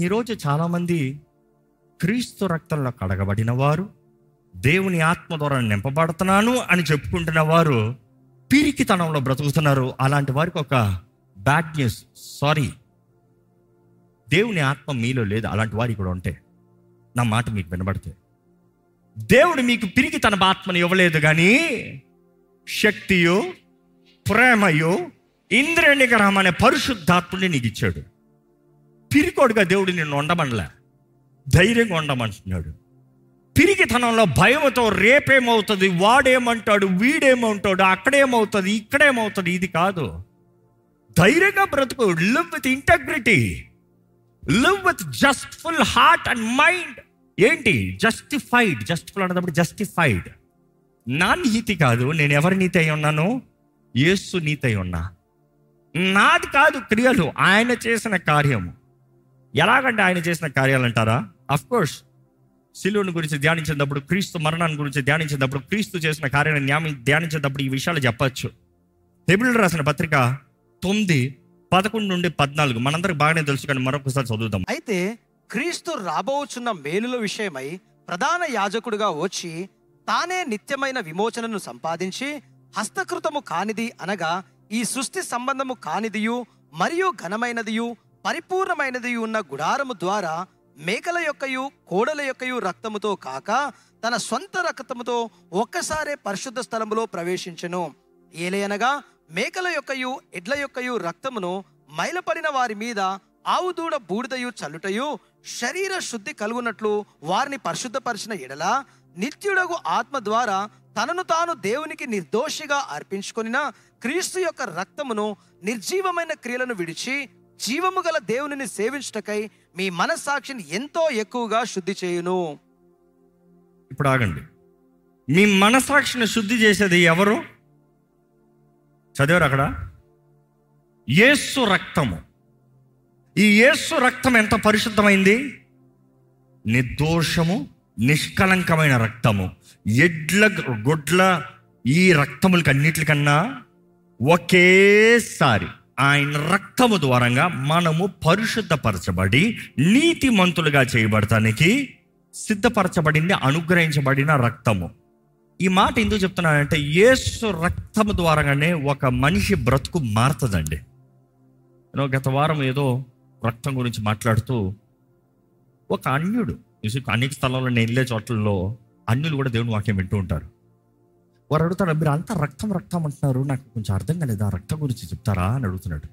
ఈరోజు చాలామంది క్రీస్తు రక్తంలో కడగబడిన వారు దేవుని ఆత్మ ద్వారా నింపబడుతున్నాను అని చెప్పుకుంటున్న వారు పిరికితనంలో బ్రతుకుతున్నారు అలాంటి వారికి ఒక బ్యాడ్ న్యూస్ సారీ దేవుని ఆత్మ మీలో లేదు అలాంటి వారికి కూడా ఉంటే నా మాట మీకు వినబడితే దేవుడు మీకు పిరికి తన ఆత్మని ఇవ్వలేదు కానీ శక్తియో ప్రేమయో ఇంద్రియ నిగ్రహం అనే పరిశుద్ధాత్ముడిని నీకు ఇచ్చాడు పిరికోడుగా దేవుడు నిన్ను ఉండమనలే ధైర్యంగా ఉండమంటున్నాడు పిరికితనంలో భయంతో రేపేమవుతుంది వాడేమంటాడు వీడేమంటాడు అక్కడేమవుతుంది ఇక్కడేమవుతుంది ఇది కాదు ధైర్యంగా బ్రతుకు live with integrity live with just full heart and mind ఏంటి జస్టిఫైడ్ జస్టిఫుల్ అన్నప్పుడు జస్టిఫైడ్ నా నీతి కాదు నేను ఎవరి నీతి అయి ఉన్నాను యేసు నీతి అయి ఉన్నా నాది కాదు క్రియలు ఆయన చేసిన కార్యము ఎలాగంటే ఆయన చేసిన కార్యాలు అంటారా అఫ్ కోర్స్ శిలువుని గురించి ధ్యానించేటప్పుడు క్రీస్తు మరణాన్ని గురించి ధ్యానించేటప్పుడు క్రీస్తు చేసిన కార్యాన్ని న్యామి ధ్యానించేటప్పుడు ఈ విషయాలు చెప్పచ్చు హెబిల్ రాసిన పత్రిక తొమ్మిది పదకొండు నుండి పద్నాలుగు మనందరికి బాగానే తెలుసు కానీ మరొకసారి చదువుదాం అయితే క్రీస్తు రాబోచున్న మేలుల విషయమై ప్రధాన యాజకుడుగా వచ్చి తానే నిత్యమైన విమోచనను సంపాదించి హస్తకృతము కానిది అనగా ఈ సృష్టి సంబంధము కానిదియు మరియు ఘనమైనదియు పరిపూర్ణమైనది ఉన్న గుడారము ద్వారా మేకల యొక్కయు కోడల యొక్కయు రక్తముతో కాక తన స్వంత రక్తముతో ఒక్కసారే పరిశుద్ధ స్థలములో ప్రవేశించెను ఏలయనగా మేకల యొక్కయు ఎడ్ల యొక్కయు రక్తమును మైలపడిన వారి మీద ఆవు దూడ బూడిదయు చల్లుటయు శరీర శుద్ధి కలుగునట్లు వారిని పరిశుద్ధపరిచిన ఎడల నిత్యుడగు ఆత్మ ద్వారా తనను తాను దేవునికి నిర్దోషిగా అర్పించుకొనిన క్రీస్తు యొక్క రక్తమును నిర్జీవమైన క్రియలను విడిచి జీవము గల దేవునిని సేవించుటకై మీ మనస్సాక్షిని ఎంతో ఎక్కువగా శుద్ధి చేయును ఇప్పుడు ఆగండి మీ మనసాక్షిని శుద్ధి చేసేది ఎవరు చదివారు అక్కడ యేసు రక్తము ఈ యేసు రక్తం ఎంత పరిశుద్ధమైంది నిర్దోషము నిష్కలంకమైన రక్తము ఎడ్ల గొడ్ల ఈ రక్తములకి అన్నిటికన్నా ఒకేసారి ఆయన రక్తము ద్వారంగా మనము పరిశుద్ధపరచబడి నీతిమంతులుగా చేయబడటానికి సిద్ధపరచబడింది అనుగ్రహించబడిన రక్తము ఈ మాట ఎందుకు చెప్తున్నానంటే యేసు రక్తము ద్వారానే ఒక మనిషి బ్రతుకు మారుతుందండి నేను గత వారం ఏదో రక్తం గురించి మాట్లాడుతూ ఒక అన్యుడు నిజం అనేక స్థలాల్లో నేను వెళ్ళే చోట్లలో అన్యులు కూడా దేవుని వాక్యం వింటూ ఉంటారు వారు అడుగుతారు మీరు అంతా రక్తం రక్తం అంటున్నారు నాకు కొంచెం అర్థం కాలేదు ఆ రక్తం గురించి చెప్తారా అని అడుగుతున్నాడు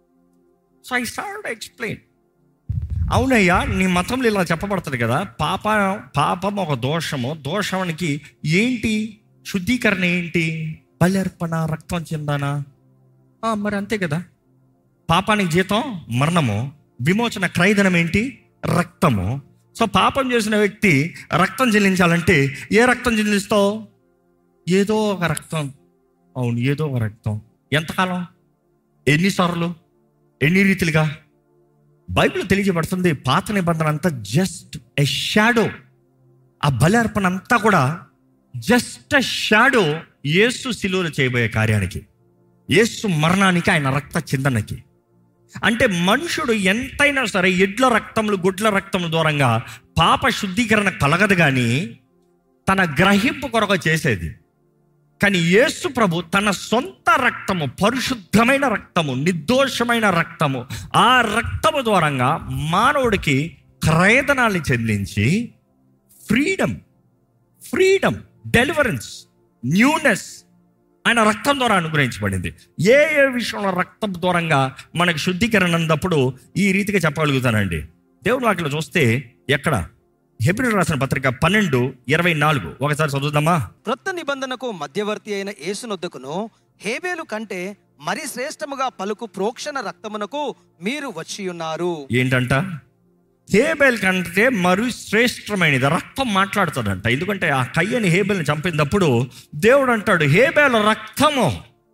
సో ఐ స్టార్ట్ ఎక్స్ప్లెయిన్ అవునయ్యా నీ మతంలో ఇలా చెప్పబడుతుంది కదా పాప పాపం ఒక దోషము దోషానికి ఏంటి శుద్ధీకరణ ఏంటి బలర్పణ రక్తం చెందానా ఆ, మరి అంతే కదా పాపానికి జీతం మరణము విమోచన క్రైదనం ఏంటి రక్తము సో పాపం చేసిన వ్యక్తి రక్తం చెల్లించాలంటే ఏ రక్తం చెల్లిస్తావు ఏదో ఒక రక్తం అవును ఏదో ఒక రక్తం ఎంతకాలం ఎన్నిసార్లు ఎన్ని రీతిలుగా బైబిల్ తెలియజేయబడుతుంది పాత నిబంధన అంతా జస్ట్ ఎ షాడో ఆ బలి అర్పణ అంతా కూడా జస్ట్ ఎ షాడో యేసు శిలువలు చేయబోయే కార్యానికి యేసు మరణానికి ఆయన రక్త చిందనకి అంటే మనుషుడు ఎంతైనా సరే ఎడ్ల రక్తములు గుడ్ల రక్తముల దూరంగా పాప శుద్ధీకరణ కలగదు కానీ తన గ్రహింపు కొరకు చేసేది కానీ యేసు ప్రభు తన సొంత రక్తము పరిశుద్ధమైన రక్తము నిర్దోషమైన రక్తము ఆ రక్తము ద్వారంగా మానవుడికి క్రయదనాన్ని చెందించి ఫ్రీడమ్ ఫ్రీడమ్ డెలివరెన్స్ న్యూనెస్ ఆయన రక్తం ద్వారా అనుగ్రహించబడింది ఏ ఏ విషయంలో రక్తం దూరంగా మనకు శుద్ధీకరణ అన్నప్పుడు ఈ రీతిగా చెప్పగలుగుతానండి దేవుడు వాటిలో చూస్తే ఎక్కడ హెబ్రిల్ రాసిన పత్రిక పన్నెండు ఇరవై నాలుగు ఒకసారి చదువుదామా క్రొత్త నిబంధనకు మధ్యవర్తి అయిన యేసునొద్దకును హేబేలు కంటే మరి శ్రేష్టముగా పలుకు ప్రోక్షణ రక్తమునకు మీరు వచ్చి ఉన్నారు ఏంటంట హేబెల్ కంటే మరు శ్రేష్టమైనది రక్తం మాట్లాడుతుందంట ఎందుకంటే ఆ కయ్యని హేబెల్ని చంపినప్పుడు దేవుడు అంటాడు హేబెల్ రక్తము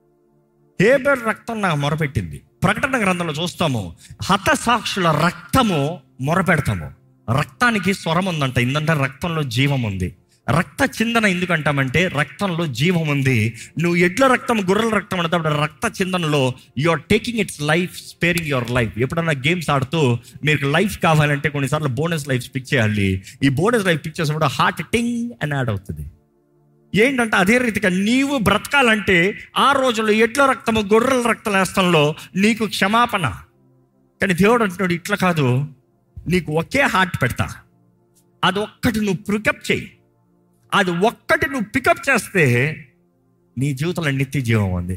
హేబెల్ రక్తం నాకు మొరపెట్టింది ప్రకటన గ్రంథంలో చూస్తాము హతసాక్షుల రక్తము మొరపెడతాము రక్తానికి స్వరం ఉందంట ఇందంటే రక్తంలో జీవం ఉంది రక్త చిందన ఎందుకు అంటామంటే రక్తంలో జీవం ఉంది నువ్వు ఎడ్ల రక్తం గొర్రెల రక్తం అంటే రక్త చిందనలో you are taking its life sparing your life ఎప్పుడన్నా గేమ్స్ ఆడుతూ మీకు లైఫ్ కావాలంటే కొన్నిసార్లు బోనస్ లైఫ్ పిక్ చేయాలి ఈ బోనస్ లైఫ్ పిక్ చేసినప్పుడు హార్ట్ టింగ్ అని యాడ్ అవుతుంది ఏంటంటే అదే రీతిగా నీవు బ్రతకాలంటే ఆ రోజుల్లో ఎడ్ల రక్తము గొర్రెల రక్తం వేస్తంలో నీకు క్షమాపణ కానీ దేవుడు అంటున్నాడు ఇట్లా కాదు నీకు ఒకే హార్ట్ పెడతా అది ఒక్కటి నువ్వు పికప్ చేయి అది ఒక్కటి నువ్వు పికప్ చేస్తే నీ జీవితంలో నిత్య జీవం ఉంది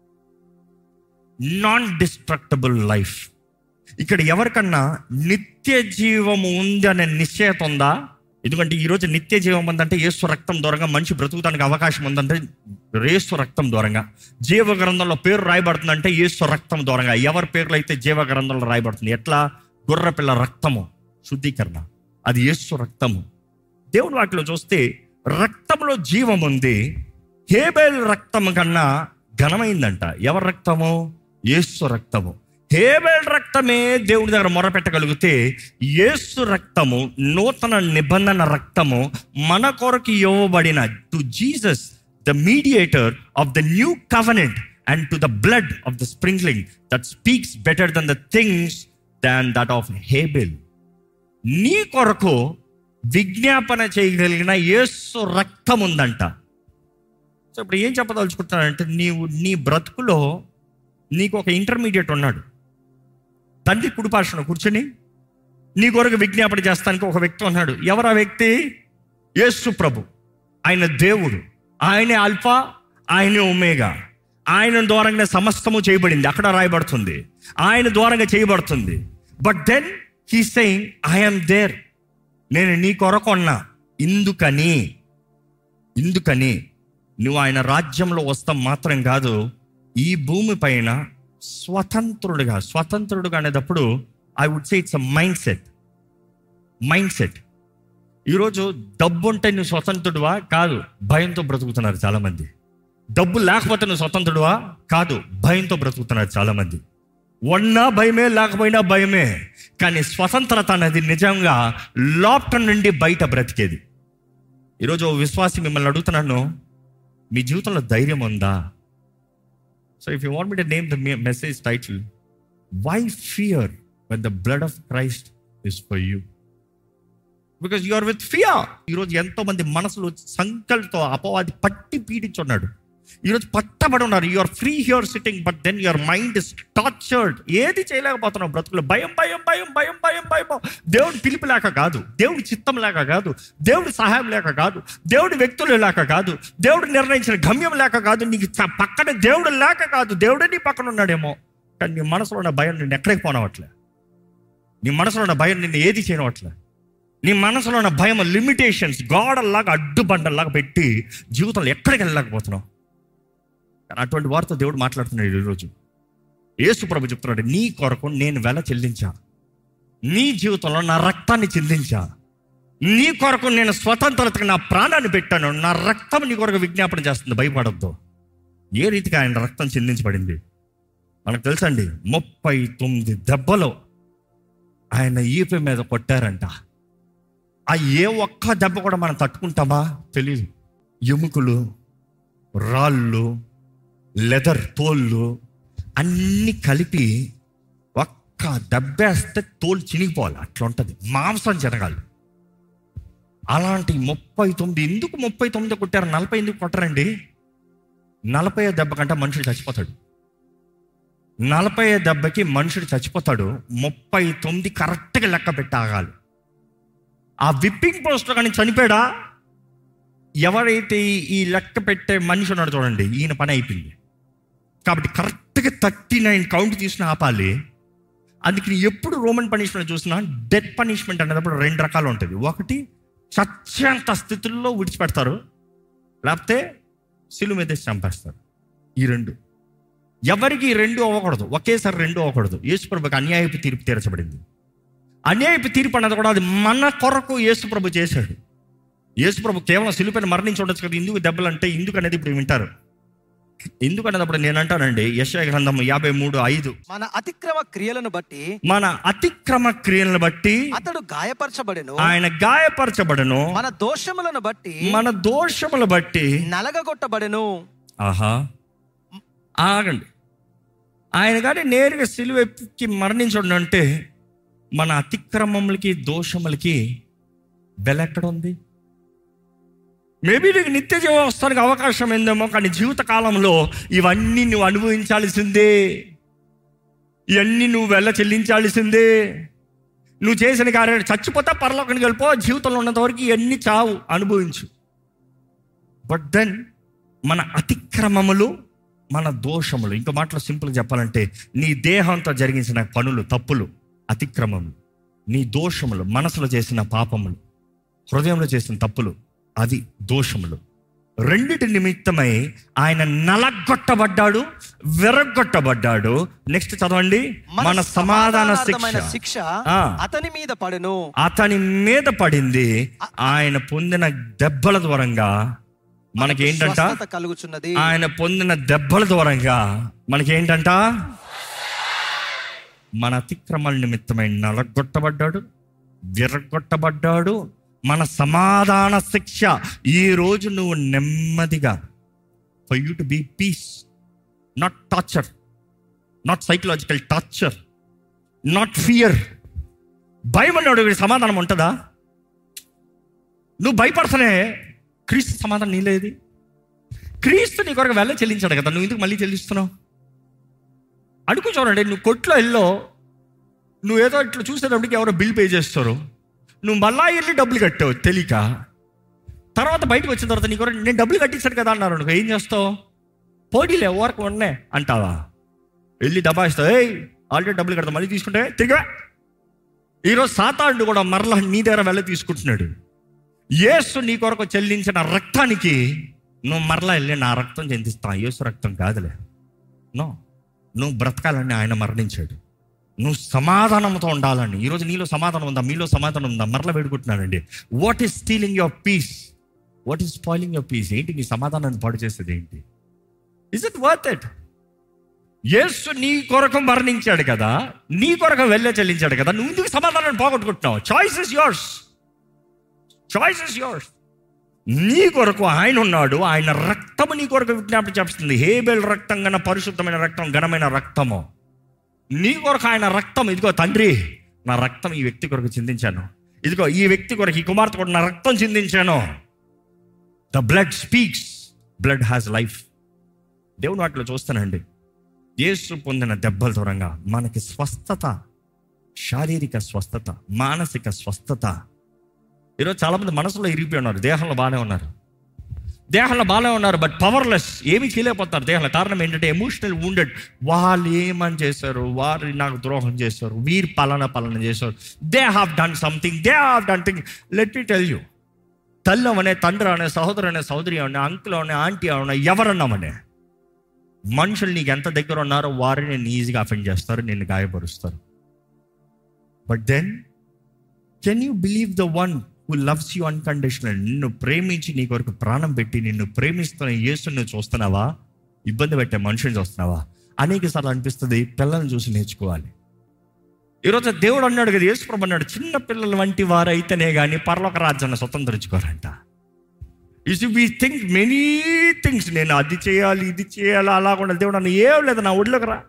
నాన్ డిస్ట్రక్టబుల్ లైఫ్ ఇక్కడ ఎవరికన్నా నిత్య జీవము ఉంది అనే నిశ్చయత ఉందా ఎందుకంటే ఈరోజు నిత్య జీవం ఉందంటే ఏసు రక్తం దూరంగా మనిషి బ్రతుకుతానికి అవకాశం ఉందంటే ఏసు రక్తం దూరంగా జీవ గ్రంథంలో పేరు రాయబడుతుందంటే ఏసు రక్తం దూరంగా ఎవరి పేర్లు అయితే జీవ గ్రంథంలో రాయబడుతుంది ఎట్లా గుర్రపిల్ల రక్తము శుద్ధీకరణ అది ఏసు రక్తము దేవుని వాటిలో చూస్తే రక్తంలో జీవం ఉంది హేబేల్ రక్తము కన్నా ఘనమైందంట ఎవరి రక్తము యేసు రక్తము హేబేల్ రక్తమే దేవుడి దగ్గర మొరపెట్టగలిగితే యేసు రక్తము నూతన నిబంధన రక్తము మన కొరకు ఇవ్వబడిన to Jesus the mediator of the new covenant and to the blood of the sprinkling that speaks better than the things than that of Abel నీ కొరకు విజ్ఞాపన చేయగలిగిన యేసు రక్తం ఉందంట సో ఇప్పుడు ఏం చెప్పదలుచుకుంటానంటే నీవు నీ బ్రతుకులో నీకు ఒక ఇంటర్మీడియట్ ఉన్నాడు తండ్రి కుడిపార్శ్వన కూర్చొని నీ కొరకు విజ్ఞాపన చేస్తానికి ఒక వ్యక్తి ఉన్నాడు ఎవరు ఆ వ్యక్తి యేసు ప్రభు ఆయన దేవుడు ఆయనే ఆల్ఫా ఆయనే ఒమేగా ఆయన ద్వారంగా సమస్తము చేయబడింది అక్కడ రాయబడుతుంది ఆయన ద్వారంగా చేయబడుతుంది but then he saying I'm there నేను నీ కొరకు ఉన్నా ఇందుకని ఇందుకని నువ్వు ఆయన రాజ్యంలో వస్తాం మాత్రం కాదు ఈ భూమి పైన స్వతంత్రుడుగా స్వతంత్రుడుగా అనేటప్పుడు I would say it's a mind set mind set ఈరోజు డబ్బు ఉంటే నువ్వు స్వతంత్రుడువా కాదు భయంతో బ్రతుకుతున్నారు చాలామంది డబ్బు లేకపోతే నువ్వు స్వతంత్రుడువా కాదు భయంతో బ్రతుకుతున్నారు చాలామంది ఉన్నా భయమే లేకపోయినా భయమే కానీ స్వతంత్రత అనేది నిజంగా లోపల నుండి బయట బ్రతికేది ఈరోజు ఓ విశ్వాసి మిమ్మల్ని అడుగుతున్నాను మీ జీవితంలో ధైర్యం ఉందా so if you want me to name the message title why fear when the blood of Christ is for you because you are with fear ఈరోజు ఎంతో మంది మనసులో సంకల్తో అపవాది పట్టి పీడించున్నాడు ఈరోజు పట్టబడి ఉన్నారు you are free here sitting but then your mind is tortured ఏది చేయలేకపోతున్నావు బ్రతుకులు భయం భయం భయం భయం భయం భయం దేవుడి పిలుపు లేక కాదు దేవుడి చిత్తం లేక కాదు దేవుడి సహాయం లేక కాదు దేవుడి వ్యక్తులు లేక కాదు దేవుడు నిర్ణయించిన గమ్యం లేక కాదు నీకు చ- పక్కన దేవుడు లేక కాదు దేవుడే నీ పక్కన ఉన్నాడేమో కానీ నీ మనసులో ఉన్న భయం నిన్ను ఎక్కడికి పోనవట్లే నీ మనసులో ఉన్న భయం నిన్ను ఏది చేయనవట్లే నీ మనసులో ఉన్న భయం లిమిటేషన్స్ గోడల్లాగా అడ్డుబండల్లాగా పెట్టి జీవితంలో ఎక్కడికి వెళ్ళలేకపోతున్నావు కానీ అటువంటి వారితో దేవుడు మాట్లాడుతున్నాడు ఈరోజు యేసు ప్రభు చెప్తున్నాడు నీ కొరకు నేను వెల చెల్లించా నీ జీవితంలో నా రక్తాన్ని చెల్లించా నీ కొరకు నేను స్వతంత్రతకు నా ప్రాణాన్ని పెట్టాను నా రక్తం నీ కొరకు విజ్ఞాపన చేస్తుంది భయపడద్దు ఏ రీతిగా ఆయన రక్తం చెల్లించబడింది మనకు తెలుసండి ముప్పై తొమ్మిది దెబ్బలు ఆయన ఈపి మీద కొట్టారంట ఆ ఏ ఒక్క దెబ్బ కూడా మనం తట్టుకుంటామా తెలియదు ఎముకలు రాళ్ళు లెదర్ తోళ్ళు అన్నీ కలిపి ఒక్క దెబ్బేస్తే తోలు చినిగిపోవాలి అట్లా ఉంటుంది మాంసం జరగాలి అలాంటి ముప్పై తొమ్మిది ఎందుకు ముప్పై తొమ్మిది కొట్టారు నలభై ఎందుకు కొట్టరండి నలభై దెబ్బ కంటే మనుషుడు చచ్చిపోతాడు నలభై దెబ్బకి మనుషుడు చచ్చిపోతాడు ముప్పై తొమ్మిది కరెక్ట్గా లెక్క పెట్టి ఆగాలి ఆ విప్పింగ్ పోస్ట్ కానీ చనిపోయాడా ఎవరైతే ఈ- ఈ లెక్క పెట్టే మనిషి ఉన్నాడు చూడండి ఈయన పని అయిపోయింది కాబట్టి కరెక్ట్గా థర్టీ నైన్ కౌంట్ తీసిన ఆపాలి అందుకని ఎప్పుడు రోమన్ పనిష్మెంట్ చూసినా డెత్ పనిష్మెంట్ అనేటప్పుడు రెండు రకాలు ఉంటుంది ఒకటి చచ్చేంత స్థితుల్లో విడిచిపెడతారు లేకపోతే సిలు మీద వేసి చంపేస్తారు ఈ రెండు ఎవరికి ఈ రెండు అవ్వకూడదు ఒకేసారి రెండు అవ్వకూడదు యేసుప్రభుకి అన్యాయపు తీర్పు తీర్చబడింది అన్యాయపు తీర్పు అన్నది కూడా అది మన కొరకు యేసుప్రభు చేశాడు యేసుప్రభు కేవలం సిలుపైన మరణించి ఉండొచ్చు కదా ఇందుకు దెబ్బలు అంటే ఇందుకు అనేది ఇప్పుడు వింటారు ఎందుకన్నప్పుడు నేను అంటానండి యశయ గ్రంథం యాభై మూడు ఐదు మన అతిక్రమ క్రియలను బట్టి మన అతిక్రమ క్రియలను బట్టి అతడు గాయపరచబడెను ఆయన గాయపరచబడను మన దోషములను బట్టి మన దోషములు బట్టి నలగగొట్టబడెను ఆహా ఆగండి ఆయన కానీ నేరుగా సిలువెక్కి మరణించడం అంటే మన అతిక్రమములకి దోషములకి బెల ఎక్కడ ఉంది మేబీ నీకు నిత్య జీవం వస్తానికి అవకాశం ఏందేమో కానీ జీవిత కాలంలో ఇవన్నీ నువ్వు అనుభవించాల్సిందే ఇవన్నీ నువ్వు వెళ్ళ చెల్లించాల్సిందే నువ్వు చేసిన కార్యాలు చచ్చిపోతా పరలోకానికి వెళ్ళిపో జీవితంలో ఉన్నంత వరకు ఇవన్నీ చావు అనుభవించు బట్ దెన్ మన అతిక్రమములు మన దోషములు ఇంకో మాటలో సింపుల్గా చెప్పాలంటే నీ దేహంతో జరిగించిన పనులు తప్పులు అతిక్రమములు నీ దోషములు మనసులో చేసిన పాపములు హృదయంలో చేసిన తప్పులు అది దోషములు రెండిటి నిమిత్తమై ఆయన నలగొట్టబడ్డాడు విరగొట్టబడ్డాడు నెక్స్ట్ చదవండి మన సమాధాన సమాధానార్థమైన శిక్ష శిక్ష ఆ. అతని మీద పడెను అతని మీద పడింది ఆయన పొందిన దెబ్బల దూరంగా మనకేంటంట స్వస్థత కలుగుచున్నది ఆయన పొందిన దెబ్బల దూరంగా మనకేంటంట మన అతిక్రమాల నిమిత్తమై నలగొట్టబడ్డాడు విరగొట్టబడ్డాడు మన సమాధాన శిక్ష ఈ రోజు నువ్వు నెమ్మదిగా for you to be peace not torture not psychological torture not fear భయం అన్నాడు వీడి సమాధానం ఉంటుందా నువ్వు భయపడతానే క్రీస్తు సమాధానం నీలేది క్రీస్తు నీ కొరకు వెళ్ళ చెల్లించాడు కదా నువ్వు ఎందుకు మళ్ళీ చెల్లిస్తున్నావు అడుగు చూడండి నువ్వు కొట్లో వెళ్ళో నువ్వు ఏదో ఇట్లా చూసేటప్పటికి ఎవరో బిల్ పే చేస్తారు నువ్వు మళ్ళా వెళ్ళి డబ్బులు కట్టావు తెలియక తర్వాత బయటకు వచ్చిన తర్వాత నీ కొరకు నేను డబ్బులు కట్టించాడు కదా అన్నారు నువ్వు ఏం చేస్తావు పోటీలే ఓరకు ఉన్నే అంటావా వెళ్ళి దబాయిస్తావు ఏయ్ ఆల్రెడీ డబ్బులు కడతా మళ్ళీ తీసుకుంటే తిరిగా ఈరోజు సాతాడు కూడా మరలా నీ దగ్గర వెళ్ళ తీసుకుంటున్నాడు యేసు నీ కొరకు చెల్లించిన రక్తానికి నువ్వు మరలా వెళ్ళి నా రక్తం చెందిస్తా యేసు రక్తం కాదులే నో నువ్వు బ్రతకాలని ఆయన మరణించాడు నువ్వు సమాధానంతో ఉండాలని ఈరోజు నీలో సమాధానం ఉందా మీలో సమాధానం ఉందా మరలా వేడుకుంటున్నానండి what is stealing your peace what is spoiling your peace ఏంటి నీ సమాధానాన్ని పాడు చేసేది ఏంటి is it worth it Yesu నీ కొరకు మరణించాడు కదా నీ కొరకు వెళ్ళే చెల్లించాడు కదా నువ్వు ఎందుకు సమాధానాన్ని పోగొట్టుకుంటున్నావు choice is yours choice is yours నీ కొరకు ఆయన ఉన్నాడు ఆయన రక్తము నీ కొరకు విజ్ఞాపన చేస్తుంది హేబెల్ రక్తం గన పరిశుద్ధమైన రక్తం ఘనమైన రక్తము నీ కొరకు ఆయన రక్తం ఇదిగో తండ్రి నా రక్తం ఈ వ్యక్తి కొరకు చిందించాను ఇదిగో ఈ వ్యక్తి కొరకు ఈ కుమార్తె కొరకు నా రక్తం చిందించాను the blood speaks blood has life దేవుని వాటిలో చూస్తానండి యేసు పొందిన దెబ్బల దూరంగా మనకి స్వస్థత శారీరక స్వస్థత మానసిక స్వస్థత ఈరోజు చాలామంది మనసులో ఇరిగిపోయి ఉన్నారు దేహంలో బాగానే ఉన్నారు దేహంలో బాగానే ఉన్నారు బట్ పవర్లెస్ ఏమీ చేయలేకపోతున్నారు దేహంలో కారణం ఏంటంటే ఎమోషనల్ wounded వాళ్ళు ఏమని చేశారు వారు నాకు ద్రోహం చేశారు వీరు పలానా పలానా చేశారు they have done something they have done thing let me tell you తల్లి అవనే తండ్రి అనే సహోదరు అనే సహోదరి అవనే అంకుల్ అవనే ఆంటీ అవనే ఎవరన్నామనే మనుషులు నీకు ఎంత దగ్గర ఉన్నారో వారిని నేను ఈజీగా అఫెండ్ చేస్తారు నిన్ను గాయపరుస్తారు but then can you believe the one who loves you unconditional నిన్ను ప్రేమించి నీ కొరకు ప్రాణం పెట్టి నిన్ను ప్రేమిస్తున్న యేసుని నువ్వు చూస్తున్నావా ఇబ్బంది పెట్టే మనుషుని చూస్తున్నావా అనేక సార్లు అనిపిస్తుంది పిల్లల్ని చూసి నేర్చుకోవాలి ఈరోజు దేవుడు అన్నాడు కదా యేసుప్రభు అన్నాడు చిన్న పిల్లల వంటి వారైతేనే కానీ పరలోక రాజ్యాన్ని స్వతంత్రించుకోరంట is we think many things నేను అది చేయాలి ఇది చేయాలి అలా కూడా దేవుడు అన్న ఏం లేదు నా ఒడిలోకి రా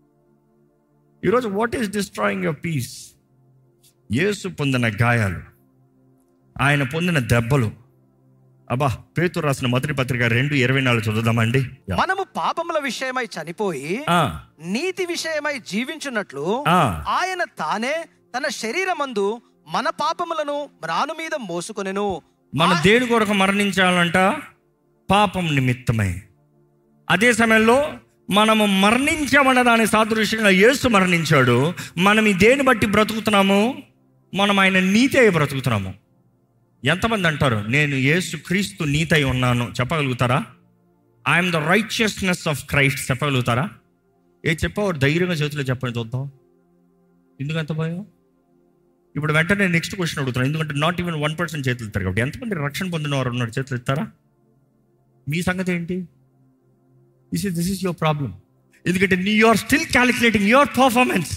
ఈరోజు what is destroying your peace Yesu పొందిన గాయాలు ఆయన పొందిన దెబ్బలు అబ్బా పేతురు రాసిన మొదటి పత్రిక రెండు ఇరవై నాలుగు చదువుదామండి మనము పాపముల విషయమై చనిపోయి ఆ, నీతి విషయమై జీవించున్నట్లు ఆ. ఆయన తానే తన శరీరమందు మన పాపములను మ్రాను మీద మోసుకొనెను మన దేని కొరకు మరణించాలంట పాపం నిమిత్తమై అదే సమయంలో మనము మరణించామన్న దాని సాదృశ్యంగా యేసు మరణించాడు మనం ఈ దేని బట్టి బ్రతుకుతున్నాము మనం ఆయన నీతి అయి బ్రతుకుతున్నాము ఎంతమంది అంటారు నేను యేసు క్రీస్తు నీతి అయి ఉన్నాను చెప్పగలుగుతారా I'm the righteousness of Christ చెప్పగలుగుతారా ఏ చెప్పావు ధైర్యంగా చేతిలో చెప్పండి చూద్దాం ఎందుకంత భయం ఇప్పుడు వెంటనే నెక్స్ట్ క్వశ్చన్ అడుగుతున్నాను ఎందుకంటే నాట్ ఈవెన్ వన్ పర్సెంట్ చేతులు ఇస్తారు కాబట్టి ఎంతమంది రక్షణ పొందిన వారు ఉన్నారు చేతులు ఇస్తారా మీ సంగతి ఏంటి this is this is your problem ఎందుకంటే నీ you are still calculating your performance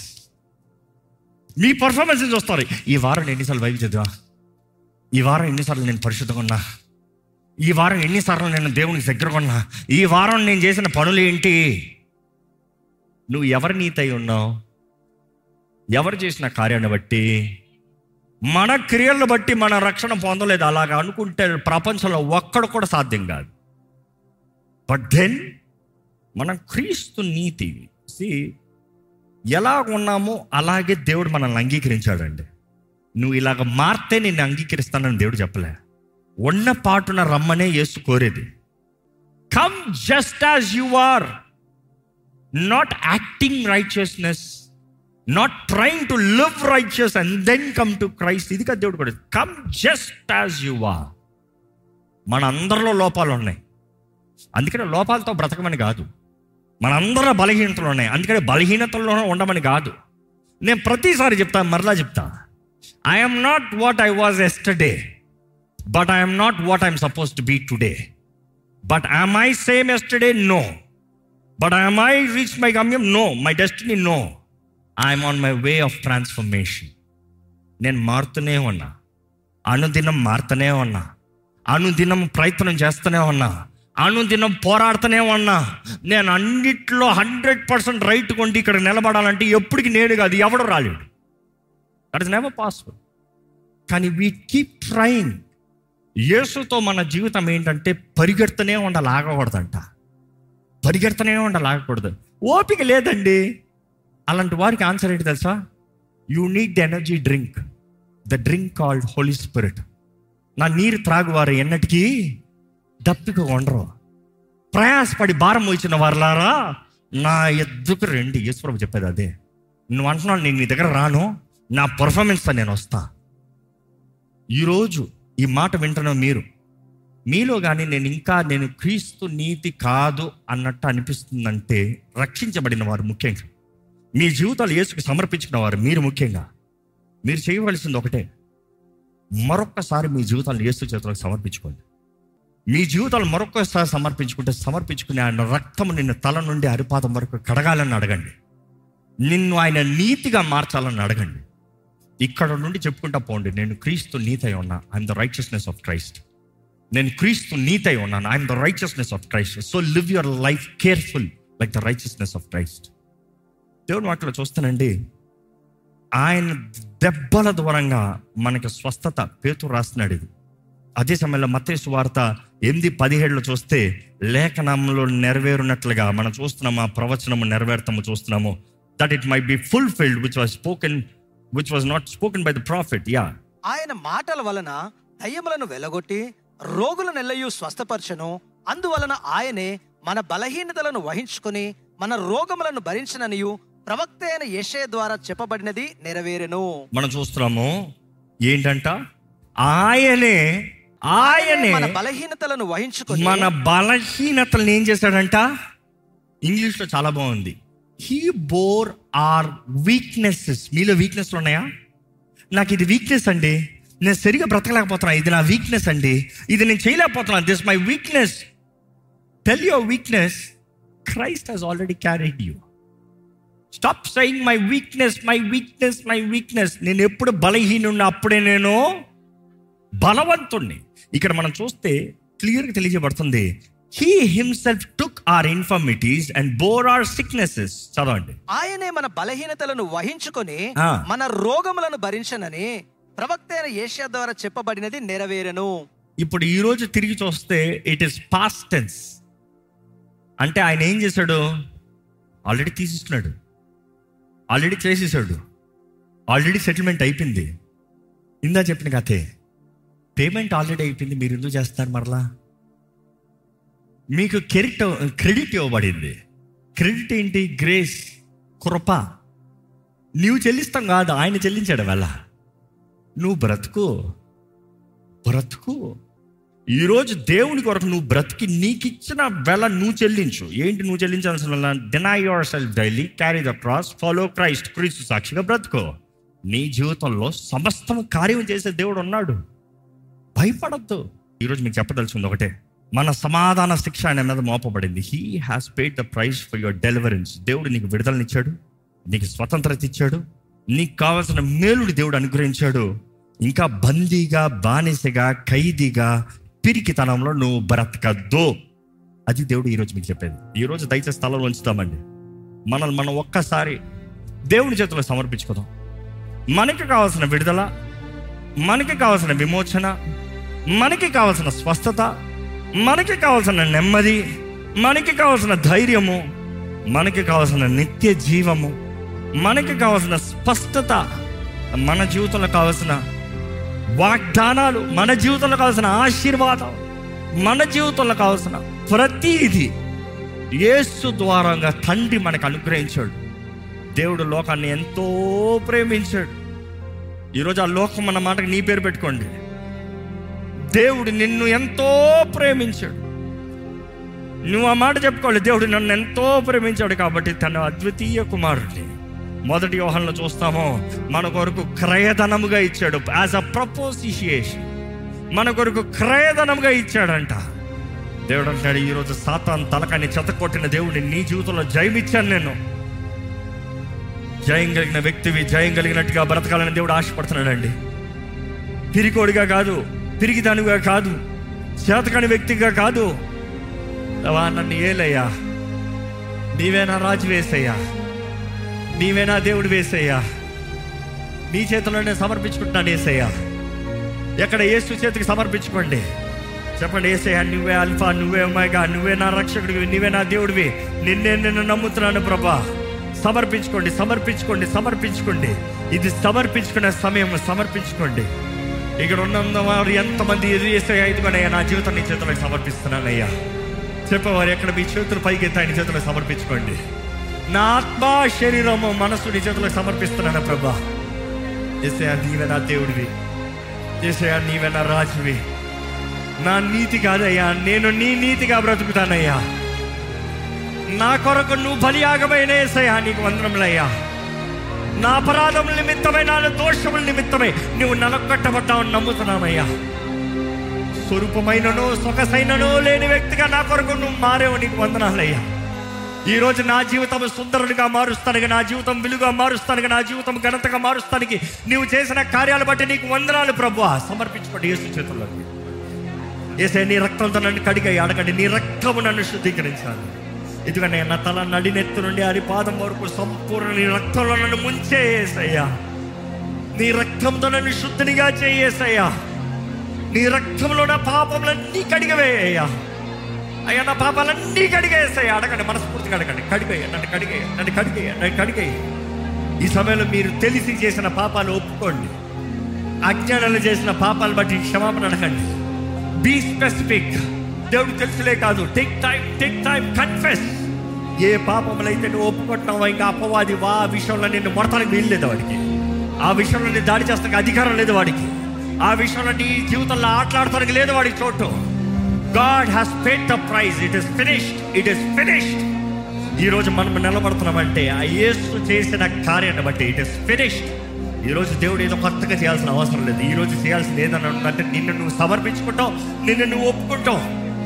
మీ పర్ఫార్మెన్స్ చూస్తారు ఈ వారం ఎన్నిసార్లు బైబిల్ చదివా ఈ వారం ఎన్నిసార్లు నేను పరిశుద్ధంగా ఉన్నా ఈ వారం ఎన్నిసార్లు నేను దేవునికి దగ్గరగా ఉన్నా ఈ వారం నేను చేసిన పనులు ఏంటి నువ్వు ఎవరి నీతై ఉన్నావు ఎవరు చేసిన కార్యాన్ని బట్టి మన క్రియలను బట్టి మన రక్షణ పొందలేదు అలాగా అనుకుంటే ప్రపంచంలో ఒక్కడు కూడా సాధ్యం కాదు బట్ దెన్ మనం క్రీస్తు నీతి See, ఎలా ఉన్నామో అలాగే దేవుడు మనల్ని అంగీకరించాడండి నువ్వు ఇలాగ మారితే నేను అంగీకరిస్తానని దేవుడు చెప్పలే ఉన్న పాటున రమ్మనే యేసు కోరేది come just as you are not acting righteousness not trying to live righteous and then come to Christ ఇది కదా దేవుడు కూడా come just as you are మన అందరిలో లోపాలు ఉన్నాయి అందుకనే లోపాలతో బ్రతకమని కాదు మనందరూ బలహీనతలు ఉన్నాయి అందుకని బలహీనతల్లో ఉండమని కాదు నేను ప్రతిసారి చెప్తాను మరలా చెప్తా I'm not what I was yesterday but I'm not what I'm suppose to be today but I'm I same yesterday no but I'm I reach my గమ్యం no my destiny no I'm on my way of transformation నేను మారుతూనే ఉన్నా అనుదినం మారుతూనే ఉన్నా అనుదినం ప్రయత్నం చేస్తూనే ఉన్నా అనుదినం పోరాడుతూనే ఉన్నా నేను అన్నిట్లో హండ్రెడ్ పర్సెంట్ రైట్ కొండి ఇక్కడ నిలబడాలంటే ఎప్పటికి నేను కాదు ఎవడు రాలేడు దట్ ఇస్ నెవర్ పాసిబుల్ కానీ వీ కీప్ ట్రైంగ్ యేసుతో మన జీవితం ఏంటంటే పరిగెడుతూనే ఉండాలి ఆగకూడదంట పరిగెడుతూనే ఉండాలి ఆగకూడదు ఓపిక లేదండి అలాంటి వారికి ఆన్సర్ ఏంటి తెలుసా you need the energy drink the drink called Holy Spirit నా నీరు త్రాగువారు ఎన్నటికీ దప్పిక ఉండరు ప్రయాసపడి భారం మోచిన వారులారా నా ఎద్దుకు రండి యేసుప్రభు చెప్పేది అదే నువ్వు అంటున్నావు నేను నీ దగ్గర రాను నా పర్ఫార్మెన్స్తో నేను వస్తా ఈరోజు ఈ మాట వింటున్న మీరు మీలో కానీ నేను ఇంకా నేను క్రీస్తు నీతి కాదు అన్నట్టు అనిపిస్తుందంటే రక్షించబడిన వారు ముఖ్యంగా మీ జీవితాలు యేసుకు సమర్పించుకున్న వారు మీరు ముఖ్యంగా మీరు చేయవలసింది ఒకటే మరొక్కసారి మీ జీవితాలను యేసు చేతులకు సమర్పించుకోండి మీ జీవితాలు మరొకసారి సమర్పించుకుంటే సమర్పించుకుని ఆయన రక్తము నిన్ను తల నుండి అరిపాదం వరకు కడగాలని అడగండి నిన్ను ఆయన నీతిగా మార్చాలని అడగండి ఇక్కడ నుండి చెప్పుకుంటా పోండి నేను క్రీస్తు నీతి అయి ఉన్నా I'm the righteousness of Christ నేను క్రీస్తు నీతి అయి ఉన్నాను I'm the righteousness of Christ so live your life careful like the righteousness of Christ దేవుని వాటిలో చూస్తానండి ఆయన దెబ్బల దూరంగా మనకి స్వస్థత పేతు రాస్తున్నాడు ఇది అదే సమయంలో మత్తేసు వార్త ఎనిమిది పదిహేడులో చూస్తే లేఖనంలో నెరవేరునట్లుగా మనం చూస్తున్నాము ఆ ప్రవచనము నెరవేర్తము చూస్తున్నాము that it might be fulfilled which was spoken which was not spoken by the prophet యా ఆయన మాటల వలన దయ్యములను వెలగొట్టి రోగుల నెల్లయు స్వస్థపరచను అందువలన ఆయనే మన బలహీనతలను వహించుకొని మన రోగములను భరించననియు ప్రవక్త అయిన యెషయా ద్వారా చెప్పబడినది నెరవేరెను మనం చూస్తున్నాము ఏంటంట ఆయనే ఆయనే మన బలహీనతలను వహించుకొని మన బలహీనతలను ఏం చేశాడంట ఇంగ్లీష్లో చాలా బాగుంది హీ బోర్ ఆర్ వీక్నెసెస్ మీలో వీక్నెస్లు ఉన్నాయా నాకు ఇది వీక్నెస్ అండి నేను సరిగా బ్రతకలేకపోతున్నా ఇది నా వీక్నెస్ అండి ఇది నేను చేయలేకపోతున్నా this my weakness tell your weakness Christ has already carried you stop saying my weakness my weakness my weakness నేను ఎప్పుడు బలహీనున్నా అప్పుడే నేను బలవంతుణ్ణి ఇక్కడ మనం చూస్తే క్లియర్గా తెలియజేయబడుతుంది he himself took our infirmities and bore our sicknesses చదవండి ఆయనే మన బలహీనతలను వహించుకొని ఆ. మన రోగములను భరించనని ప్రవక్త అయిన ఏషియా ద్వారా చెప్పబడినది నెరవేరెను ఇప్పుడు ఈ రోజు తిరిగి చూస్తే ఇట్ ఇస్ పాస్ట్ టెన్స్ అంటే ఆయన ఏం చేశాడు ఆల్రెడీ తీసేస్తున్నాడు ఆల్రెడీ చేసేసాడు ఆల్రెడీ సెటిల్మెంట్ అయిపోయింది ఇందా చెప్పిన కథే పేమెంట్ ఆల్రెడీ అయిపోయింది మీరు ఎందుకు చేస్తారు మరలా మీకు క్రెడిట్ క్రెడిట్ ఇవ్వబడింది క్రెడిట్ ఏంటి గ్రేస్ కృప నీవు చెల్లిస్తాం కాదు ఆయన చెల్లించాడు వల్ల నువ్వు బ్రతుకు బ్రతుకు ఈరోజు దేవుని కొరకు నువ్వు బ్రతికి నీకు ఇచ్చిన వెల నువ్వు చెల్లించు ఏంటి నువ్వు చెల్లించాల్సిన వల్ల deny yourself daily carry the cross follow Christ క్రీస్తు సాక్షిగా బ్రతుకో నీ జీవితంలో సమస్తం కార్యం చేసే దేవుడు ఉన్నాడు భయపడద్దు ఈరోజు మీకు చెప్పదలుచుకుంది ఒకటే మన సమాధాన శిక్ష ఆయన మీద మోపబడింది he has paid the price for your deliverance దేవుడు నీకు విడుదలనిచ్చాడు నీకు స్వతంత్రత ఇచ్చాడు నీకు కావాల్సిన మేలుడు దేవుడు అనుగ్రహించాడు ఇంకా బందీగా బానిసగా ఖైదీగా పిరికితనంలో నువ్వు బ్రతకద్దు అది దేవుడు ఈరోజు మీకు చెప్పేది ఈరోజు దయచేసి స్థలంలో ఉంచుతామండి మనల్ని మనం ఒక్కసారి దేవుని చేతిలో సమర్పించుకుందాం మనకి కావాల్సిన విడుదల మనకి కావాల్సిన విమోచన మనకి కావాల్సిన స్వస్థత మనకి కావాల్సిన నెమ్మది మనకి కావాల్సిన ధైర్యము మనకి కావాల్సిన నిత్య జీవము మనకి కావాల్సిన స్పష్టత మన జీవితంలో కావాల్సిన వాగ్దానాలు మన జీవితంలో కావాల్సిన ఆశీర్వాదం మన జీవితంలో కావాల్సిన ప్రతీది యేసు ద్వారంగా తండ్రి మనకు అనుగ్రహించాడు దేవుడు లోకాన్ని ఎంతో ప్రేమించాడు ఈరోజు ఆ లోకం అన్న మాటకి నీ పేరు పెట్టుకోండి దేవుడు నిన్ను ఎంతో ప్రేమించాడు నువ్వు ఆ మాట చెప్పుకోవాలి దేవుడు నన్ను ఎంతో ప్రేమించాడు కాబట్టి తన అద్వితీయ కుమారుడిని మొదటి వ్యవహారంలో చూస్తామో మన కొరకు క్రయధనముగా ఇచ్చాడు యాజ్ అ ప్రపోజిషియేషన్ మన కొరకు క్రయధనముగా ఇచ్చాడంట దేవుడు అంటాడు ఈరోజు సాతాన్ తలకాన్ని చెతకొట్టిన దేవుడిని నీ జీవితంలో జయమిచ్చాను నేను జయం కలిగిన వ్యక్తివి జయం కలిగినట్టుగా బ్రతకాలని దేవుడు ఆశపడుతున్నాడండి పిరికోడిగా కాదు పిరిగిదానిగా కాదు చేతకాని వ్యక్తిగా కాదు దేవా, నన్ను ఏలయ్యా నీవేనా రాజు వేసయ్యా నీవేనా దేవుడు వేసయ్యా నీ చేతిలోనే సమర్పించుకుంటున్నాను ఏసయ్యా ఎక్కడ యేసు చేతికి సమర్పించుకోండి చెప్పండి ఏసయ్యా నువ్వే అల్ఫా నువ్వే ఒమేగా నువ్వే నా రక్షకుడివి నువ్వే నా దేవుడివి నిన్నే నిన్ను నమ్ముతున్నాను ప్రభా సమర్పించుకోండి సమర్పించుకోండి సమర్పించుకోండి ఇది సమర్పించుకునే సమయం సమర్పించుకోండి ఇక్కడ ఉన్న వారు ఎంతమంది ఎదురు చేస్తే ఇదిగోనయ్యా నా జీవితం నీ చేతులకు సమర్పిస్తున్నానయ్యా చెప్పేవారు ఎక్కడ మీ చేతులు పైకి ఎత్తి ఆయన చేతులకు సమర్పించుకోండి నా ఆత్మ శరీరము మనసు నీ చేతులకు సమర్పిస్తున్నాను ప్రభా ఏసయ్యా నీవే నా దేవుడివి ఏసయ్యా నీవే నా రాజువి నా నీతి కాదయ్యా నేను నీ నీతిగా బ్రతుకుతానయ్యా నా కొరకు నువ్వు బలియాగమైన ఏసయ్యా నీకు వందనములయ్యా నా అపరాధముల నిమిత్తమై నా దోషముల నిమిత్తమై నువ్వు నలకొట్టబడ్డావని నమ్ముతున్నామయ్యా స్వరూపమైనను సొగసైనను లేని వ్యక్తిగా నా కొరకు నువ్వు మారేవు నీకు వందనాలయ్యా ఈ రోజు నా జీవితం సుందరుడిగా మారుస్తానికి నా జీవితం విలుగా మారుస్తానికి నా జీవితం ఘనతగా మారుస్తానికి నీవు చేసిన కార్యాలు బట్టి నీకు వందనాలు ప్రభు సమర్పించుకోండి యేసు చేతుల్లోకి ఏసే నీ రక్తంతో నన్ను కడిగాయి అడగండి నీ రక్తము నన్ను శుద్ధీకరించాలి ఇదిగోనే నా తల నడినెత్తు నుండి అరి పాదం వరకు సంపూర్ణ నీ రక్తంలో నన్ను ముంచే ఏసయ్యా నీ రక్తంతో నన్ను శుద్ధినిగా చేయేసయ్యా నీ రక్తంలో నా పాపములన్నీ కడిగవేయ్యా అయ్యా నా పాపాలన్నీ కడిగేస్తాయి అడగండి మనస్ఫూర్తిగా అడగండి కడిగేయ నన్ను కడిగేయ నన్ను కడిగేయ నన్ను కడిగేయ ఈ సమయంలో మీరు తెలిసి చేసిన పాపాలు ఒప్పుకోండి అజ్ఞానాలు చేసిన పాపాలు బట్టి క్షమాపణ అడగండి బీ స్పెసిఫిక్ దేవుడు తెలుసులే కాదు take time take time confess ఏ పాపములైతే నువ్వు ఒప్పుకుంటున్నావో ఇంకా అపవాది వా ఆ విషయంలో నిన్ను మొడతానికి వీలు లేదు వాడికి ఆ విషయంలో నేను దాడి చేస్తానికి అధికారం లేదు వాడికి ఆ విషయంలో నీ జీవితంలో ఆటలాడటానికి లేదు వాడికి చోటు God has paid the price it is finished it is finished ఈ రోజు మనం నిలబడుతున్నామంటే ఆ యేసు చేసిన కార్యాన్ని బట్టి ఇట్ ఇస్ ఫినిష్డ్ ఈ రోజు దేవుడు ఏదో కొత్తగా చేయాల్సిన అవసరం లేదు ఈ రోజు చేయాల్సింది ఏదన్నా ఉందంటే నిన్ను నువ్వు సమర్పించుకుంటావు నిన్ను నువ్వు ఒప్పుకుంటావు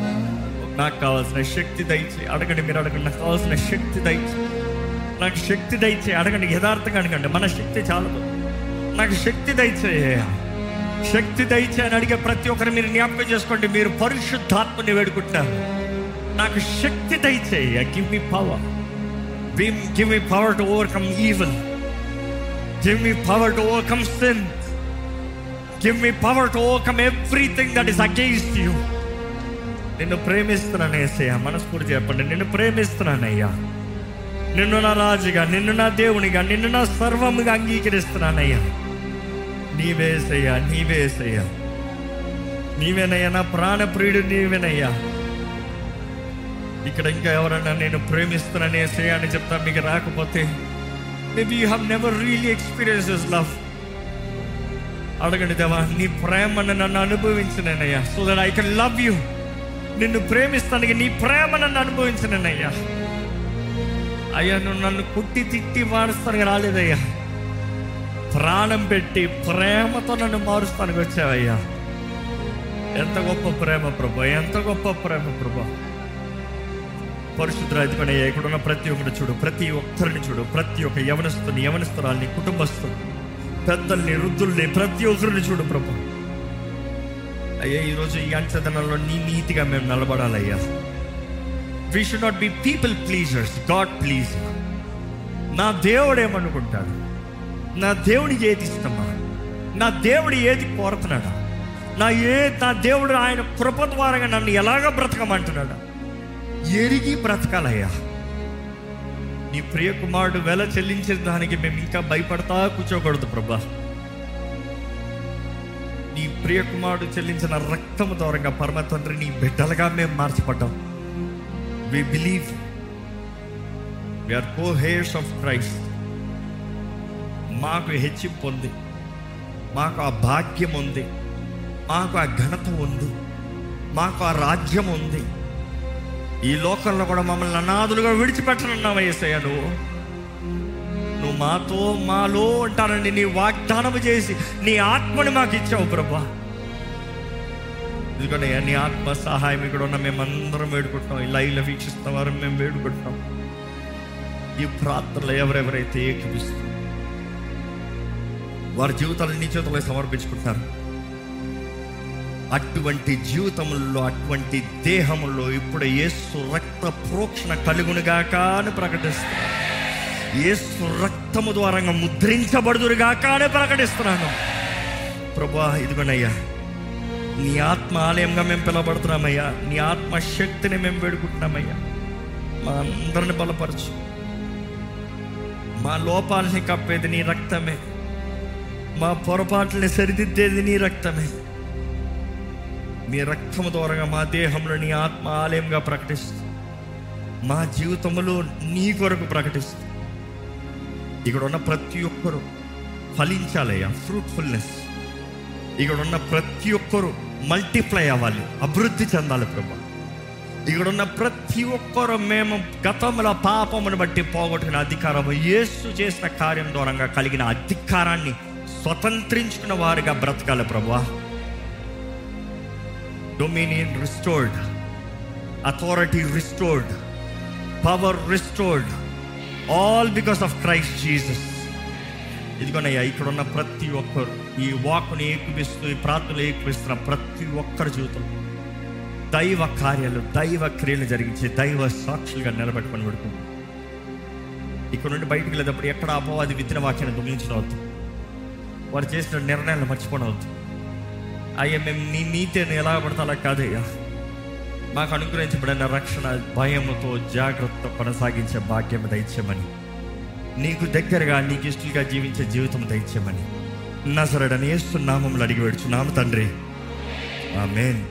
నాకు కావాల్సిన శక్తి దయచే అడగండి మీరు అడగండి నాకు కావాల్సిన శక్తి దయచే నాకు శక్తి దయచే అడగండి యథార్థంగా అడగండి మన శక్తి చాలదు నాకు శక్తి దయచేయ శక్తి దయచే అని అడిగే ప్రతి ఒక్కరు మీరు జ్ఞాపకం చేసుకోండి మీరు పరిశుద్ధాత్మని వేడుకుంటున్నారు నాకు శక్తి దయచేయ give me power give me power to overcome even give me power to overcome sin give me power to overcome everything that is against you నిన్ను ప్రేమిస్తున్నాను ఏసయ్యా మనస్ఫూర్తి చెప్పండి నిన్ను ప్రేమిస్తున్నానయ్యా నిన్ను నా రాజుగా నిన్ను నా దేవునిగా నిన్ను నా సర్వముగా అంగీకరిస్తున్నానయ్యా నీవేసయ్యా నీవేసయ్యా నీవేనయ్యా నా ప్రాణప్రియుడు నీవేనయ్యా ఇక్కడ ఇంకా ఎవరన్నా నేను ప్రేమిస్తున్నాను ఏసయ్యా అని చెప్తా మీకు రాకపోతే maybe you have never really experience this love అడగండి దేవా నీ ప్రేమను నన్ను అనుభవించినయ్యా so that I can love you నిన్ను ప్రేమిస్తానికి నీ ప్రేమ నన్ను అనుభవించినయ్యా అయ్యా నువ్వు నన్ను కుట్టి తిట్టి మారుస్తానికి రాలేదయ్యా ప్రాణం పెట్టి ప్రేమతో నన్ను మారుస్తానికి వచ్చావయ్యా ఎంత గొప్ప ప్రేమ ప్రభా ఎంత గొప్ప ప్రేమ ప్రభా పరిశుద్ధ ఎదుగునే ఇక్కడ ఉన్న ప్రతి ఒక్కరిని చూడు ప్రతి ఒక్కరిని చూడు ప్రతి ఒక్క యవనస్తుని యవనస్తురాల్ని కుటుంబస్తుని పెద్దల్ని వృద్ధుల్ని ప్రతి ఒక్కరిని చూడు ప్రభా అయ్యా ఈరోజు ఈ అంచదనంలో నీ నీతిగా మేము నిలబడాలయ్యా we should not be people pleasers God please నా దేవుడు ఏమనుకుంటాడు నా దేవుడికి ఏది ఇష్టమా నా దేవుడు ఏది కోరుతున్నాడా నా ఏ నా దేవుడు ఆయన కృప ద్వారా నన్ను ఎలాగ బ్రతకమంటున్నాడా ఎరిగి బ్రతకాలయ్యా నీ ప్రియ కుమారుడు వెల చెల్లించిన దానికి మేము ఇంకా భయపడతా కూర్చోకూడదు ప్రభా నీ ప్రియ కుమారుడు చెల్లించిన రక్తము దూరంగా పరమ తండ్రి నీ బిడ్డలుగా మేము మార్చబడ్డాం we believe we are co heirs of Christ మాకు హెచ్చింపు ఉంది మాకు ఆ భాగ్యం ఉంది మాకు ఆ ఘనత ఉంది మాకు ఆ రాజ్యం ఉంది ఈ లోకంలో కూడా మమ్మల్ని అనాథులుగా విడిచిపెట్టనున్నావు ఏసయ్య నువ్వు నువ్వు మాతో మాలో ఉంటానండి నీ వాగ్దానం చేసి నీ ఆత్మని మాకు ఇచ్చావు ప్రభా ఎందుకంటే నీ ఆత్మ సహాయం ఇక్కడ ఉన్న మేమందరం వేడుకుంటున్నాం ఈ లైవ్లో వీక్షిస్తున్న వారు మేము వేడుకుంటున్నాం ఈ ప్రార్థనలు ఎవరెవరైతే ఏకపిస్తారు వారి జీవితాలను నీ చేతుల్లో సమర్పించుకుంటారు అటువంటి జీవితముల్లో అటువంటి దేహముల్లో ఇప్పుడు యేసు రక్త ప్రోక్షణ కలుగునుగాక అని ప్రకటిస్తున్నాను యేసు రక్తము ద్వారా ముద్రించబడుదురుగాక అని ప్రకటిస్తున్నాను ప్రభా ఇదిగోనయ్యా నీ ఆత్మ ఆలయంగా మేము పిలవబడుతున్నామయ్యా నీ ఆత్మ శక్తిని మేము వేడుకుంటున్నామయ్యా మా అందరిని బలపరచు మా లోపాలని కప్పేది నీ రక్తమే మా పొరపాట్లని సరిదిద్దేది నీ రక్తమే మీ రక్తము ద్వారా మా దేహంలో నీ ఆత్మ ఆలయంగా ప్రకటిస్తూ మా జీవితంలో నీ కొరకు ప్రకటిస్తూ ఇక్కడ ఉన్న ప్రతి ఒక్కరు ఫలించాలయ్యా ఫ్రూట్ఫుల్నెస్ ఇక్కడ ఉన్న ప్రతి ఒక్కరు మల్టిప్లై అవ్వాలి అభివృద్ధి చెందాలి ప్రభా ఇక్కడ ఉన్న ప్రతి ఒక్కరు మేము గతంలో పాపమును బట్టి పోగొట్టుకున్న అధికారం యేసు చేసిన కార్యం ద్వారా కలిగిన అధికారాన్ని స్వతంత్రించుకున్న వారిగా బ్రతకాలి ప్రభా dominion restored authority restored power restored all because of Christ Jesus ఇదిగోనయ్యా ఇక్కడ ఉన్న ప్రతి ఒక్కరు ఈ వాక్ని ఏకపిస్తూ ఈ ప్రార్థనలు ఏకపిస్తున్న ప్రతి ఒక్కరి జీవితం దైవ కార్యాలు దైవ క్రియలు జరిగించి దైవ సాక్షులుగా నిలబెట్టుకొని పెడుతుంది ఇక్కడ నుండి బయటకు వెళ్ళేటప్పుడు ఎక్కడ అపవాది విత్తన వాక్యాన్ని దొంగిలించడం అవుతుంది వారు చేసిన నిర్ణయాలు మర్చిపోవడం అవుతుంది అయ్యా మేము నీ నీతిని ఎలా పడితే అలా కాదయ్యా మాకు అనుగ్రహించబడిన రక్షణ భయముతో జాగ్రత్త కొనసాగించే భాగ్యం దయచేయమని నీకు దగ్గరగా నీకు ఇష్టలుగా జీవించే జీవితం దయచేయమని నజరడని ఏస్తున్నామములు అడిగి వేడుచున్నాము తండ్రి ఆమెన్